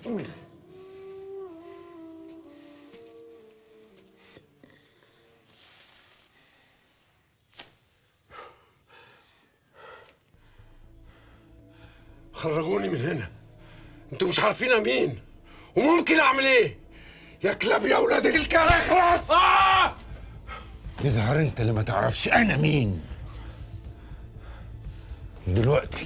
خرجوني من هنا انتوا مش عارفين أنا مين وممكن اعمل ايه يا كلاب يا اولاد الكلاب اخلص آه! يظهر انت اللي ما تعرفش انا مين دلوقتي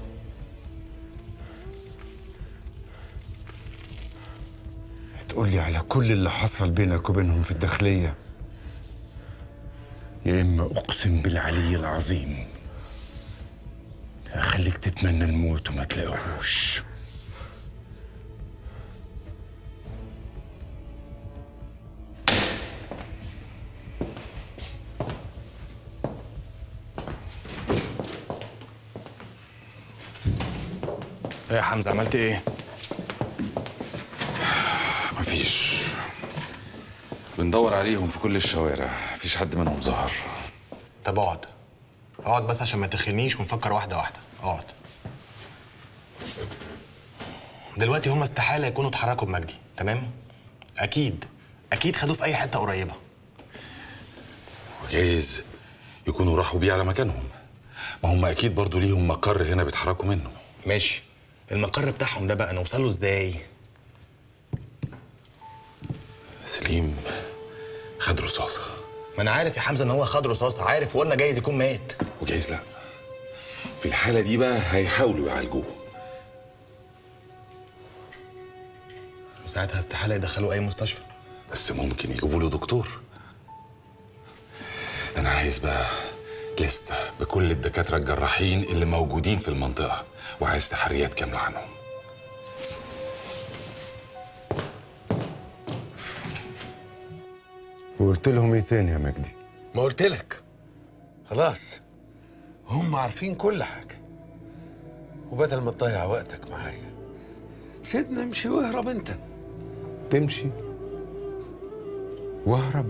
تقولي على كل اللي حصل بينك وبينهم في الداخلية يا إما أقسم بالعلي العظيم هخليك تتمنى الموت وما تلاقيهوش ايه يا حمزه عملت ايه؟ مفيش بندور عليهم في كل الشوارع مفيش حد منهم ظهر طب اقعد اقعد بس عشان ما تخنيش ونفكر واحده واحده اقعد دلوقتي هم استحاله يكونوا اتحركوا بمجدي تمام اكيد اكيد خدوه في اي حته قريبه وجايز يكونوا راحوا بيه على مكانهم ما هم اكيد برضو ليهم مقر هنا بيتحركوا منه ماشي المقر بتاعهم ده بقى نوصله ازاي سليم خد رصاصه ما انا عارف يا حمزه ان هو خد رصاصه عارف وقلنا جايز يكون مات وجايز لا في الحاله دي بقى هيحاولوا يعالجوه وساعتها استحاله يدخلوه اي مستشفى بس ممكن يجيبوا له دكتور انا عايز بقى لستة بكل الدكاترة الجراحين اللي موجودين في المنطقة وعايز تحريات كاملة عنهم وقلت لهم إيه تاني يا مجدي ما قلت لك خلاص هم عارفين كل حاجة وبدل ما تضيع وقتك معايا سيبنا امشي واهرب انت تمشي واهرب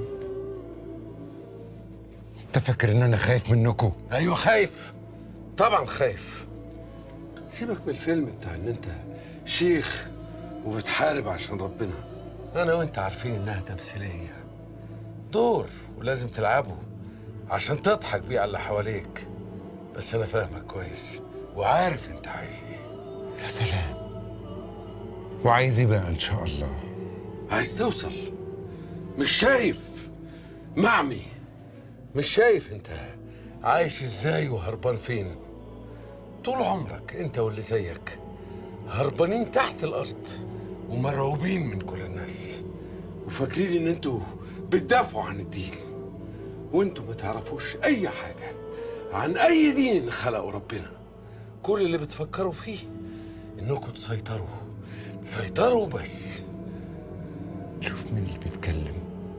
انت فاكر ان انا خايف منكم ايوه خايف طبعا خايف سيبك من الفيلم بتاع ان انت شيخ وبتحارب عشان ربنا انا وانت عارفين انها تمثيليه دور ولازم تلعبه عشان تضحك بيه على اللي حواليك بس انا فاهمك كويس وعارف انت عايز ايه يا سلام وعايز ايه بقى ان شاء الله عايز توصل مش شايف معمي مش شايف انت عايش ازاي وهربان فين طول عمرك انت واللي زيك هربانين تحت الارض ومرعوبين من كل الناس وفاكرين ان انتوا بتدافعوا عن الدين وانتوا ما تعرفوش اي حاجه عن اي دين خلقه ربنا كل اللي بتفكروا فيه انكم تسيطروا تسيطروا بس شوف مين اللي بيتكلم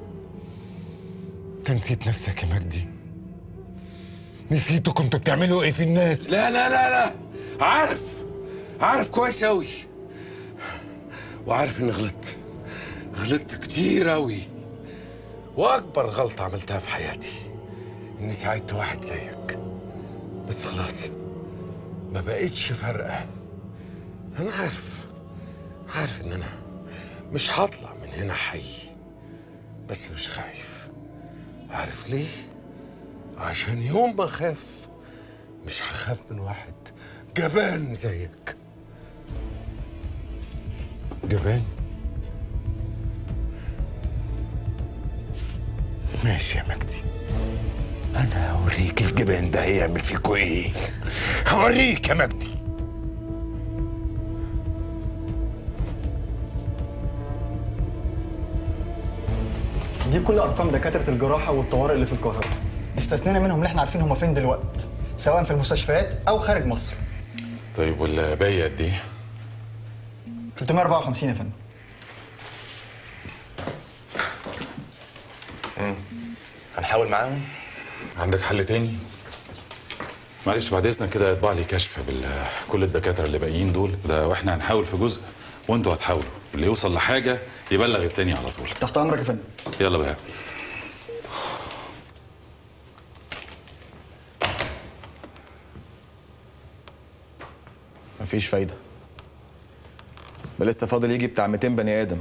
انت نسيت نفسك يا مجدي نسيتوا كنتوا بتعملوا ايه في الناس لا لا لا لا عارف عارف كويس أوي وعارف إني غلطت غلطت كتير أوي وأكبر غلطة عملتها في حياتي إني ساعدت واحد زيك بس خلاص ما بقتش فارقة أنا عارف عارف إن أنا مش هطلع من هنا حي بس مش خايف عارف ليه؟ عشان يوم ما أخاف مش هخاف من واحد جبان زيك جبان ماشي يا مجدي انا هوريك الجبان ده هيعمل فيكوا ايه هوريك يا مجدي دي كل ارقام دكاتره الجراحه والطوارئ اللي في القاهره استثنينا منهم اللي احنا عارفين هم فين دلوقتي سواء في المستشفيات او خارج مصر طيب والباقي قد ايه؟ 354 يا فندم هنحاول معاهم عندك حل تاني؟ معلش بعد اذنك كده اطبع لي كشف بكل الدكاتره اللي باقيين دول ده واحنا هنحاول في جزء وانتوا هتحاولوا اللي يوصل لحاجه يبلغ التاني على طول تحت امرك يا فندم يلا بقى مفيش فايده ده لسه فاضل يجي بتاع 200 بني ادم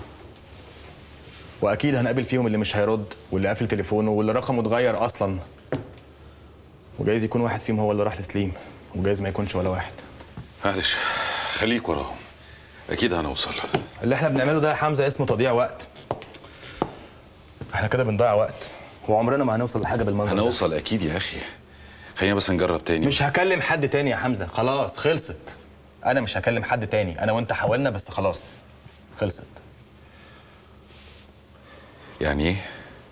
واكيد هنقابل فيهم اللي مش هيرد واللي قافل تليفونه واللي رقمه اتغير اصلا وجايز يكون واحد فيهم هو اللي راح لسليم وجايز ما يكونش ولا واحد معلش خليك وراهم اكيد هنوصل اللي احنا بنعمله ده يا حمزه اسمه تضييع وقت احنا كده بنضيع وقت وعمرنا ما هنوصل لحاجه بالمنظر ده. هنوصل اكيد يا اخي خلينا بس نجرب تاني مش هكلم حد تاني يا حمزه خلاص خلصت انا مش هكلم حد تاني انا وانت حاولنا بس خلاص خلصت يعني ايه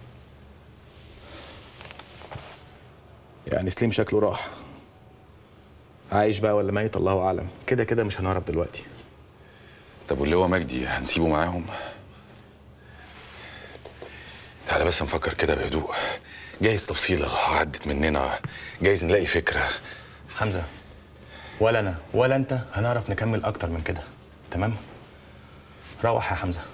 يعني سليم شكله راح عايش بقى ولا ميت الله اعلم كده كده مش هنهرب دلوقتي طب واللي هو مجدي هنسيبه معاهم تعالى بس نفكر كده بهدوء جايز تفصيلة عدت مننا جايز نلاقي فكرة حمزه ولا انا ولا انت هنعرف نكمل اكتر من كده تمام روح يا حمزه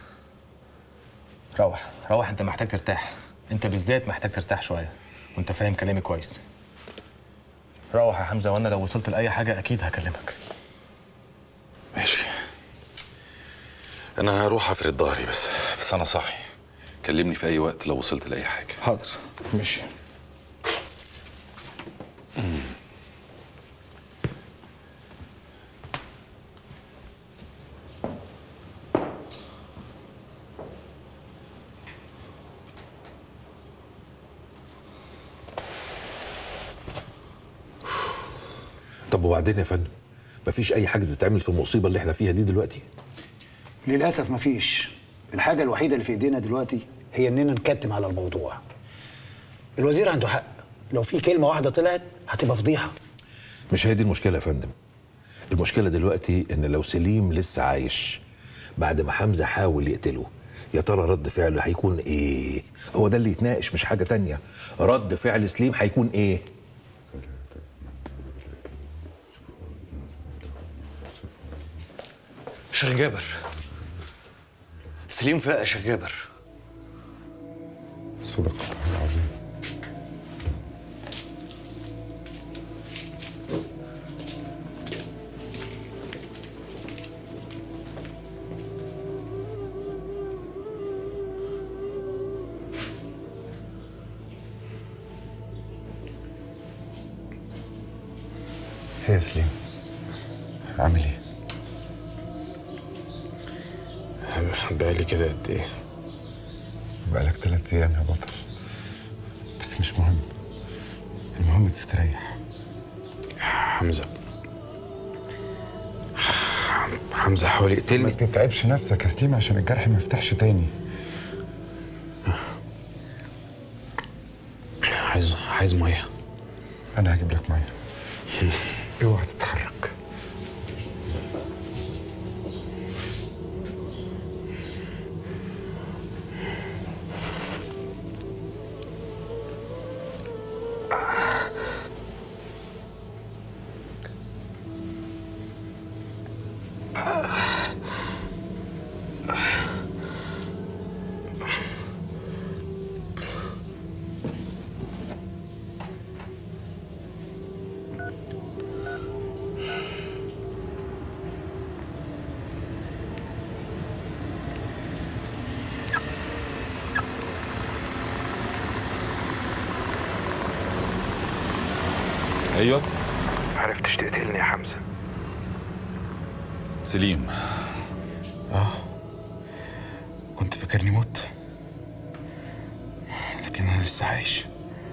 روح روح انت محتاج ترتاح انت بالذات محتاج ترتاح شويه وانت فاهم كلامي كويس روح يا حمزه وانا لو وصلت لاي حاجه اكيد هكلمك ماشي انا هروح افرد ظهري بس بس انا صاحي كلمني في اي وقت لو وصلت لاي حاجة حاضر ماشي طب وبعدين يا فندم مفيش اي حاجه تتعمل في المصيبه اللي احنا فيها دي دلوقتي للأسف مفيش الحاجة الوحيدة اللي في إيدينا دلوقتي هي إننا نكتم على الموضوع الوزير عنده حق لو في كلمة واحدة طلعت هتبقى فضيحة مش هي دي المشكله يا فندم المشكله دلوقتي ان لو سليم لسه عايش بعد ما حمزه حاول يقتله يا ترى رد فعله هيكون ايه هو ده اللي يتناقش مش حاجه تانية رد فعل سليم هيكون ايه شيخ جابر سليم فاق يا شيخ جابر صدق الله العظيم ايه يا سليم عامل ايه؟ بقالي كده قد ايه بقالك تلات أيام يا بطل بس مش مهم المهم تستريح حمزه حمزه حاول ما يقتلني تتعبش نفسك يا سليم عشان الجرح ما يفتحش تاني عايز عايز ميه أنا هجيب لك مية اوعى تتحرك ايوه عرفتش تقتلني يا حمزه سليم كنت فاكرني مت لكن انا لسه عايش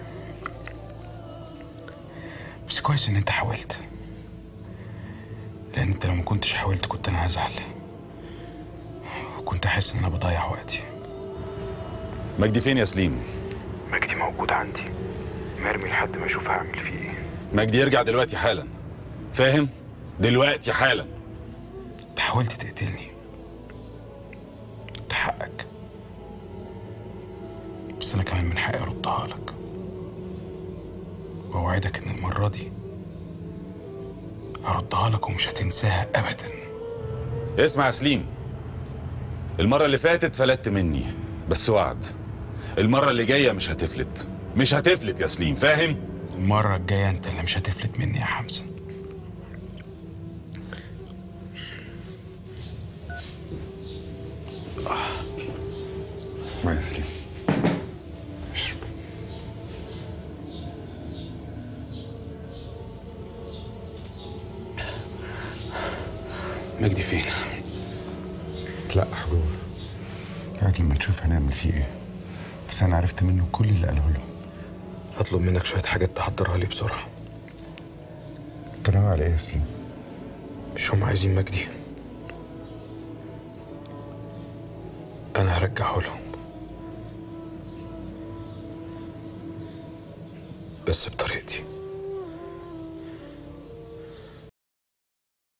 بس كويس ان انت حاولت لان انت لو ما كنتش حاولت كنت انا هزعل وكنت احس ان انا بضيع وقتي مجدي فين يا سليم مجدي موجود عندي مرمي لحد ما اشوف هعمل فيه ايه مجدي يرجع دلوقتي حالا فاهم دلوقتي حالا انت حاولت تقتلني ده حقك بس انا كمان من حقي اردها لك واوعدك ان المره دي هردها لك ومش هتنساها ابدا اسمع يا سليم المرة اللي فاتت فلتت مني بس وعد المرة اللي جاية مش هتفلت مش هتفلت يا سليم فاهم؟ المره الجايه انت اللي مش هتفلت مني يا حمزه ما يسلم اشرب مجدي فين؟ تلقح جوه قاعد لما نشوف هنعمل فيه ايه بس انا عرفت منه كل اللي قاله له هطلب منك شوية حاجات تحضرها لي بسرعة انت ناوي على ايه يا سليم مش هم عايزين مجدي أنا هرجعه لهم بس بطريقتي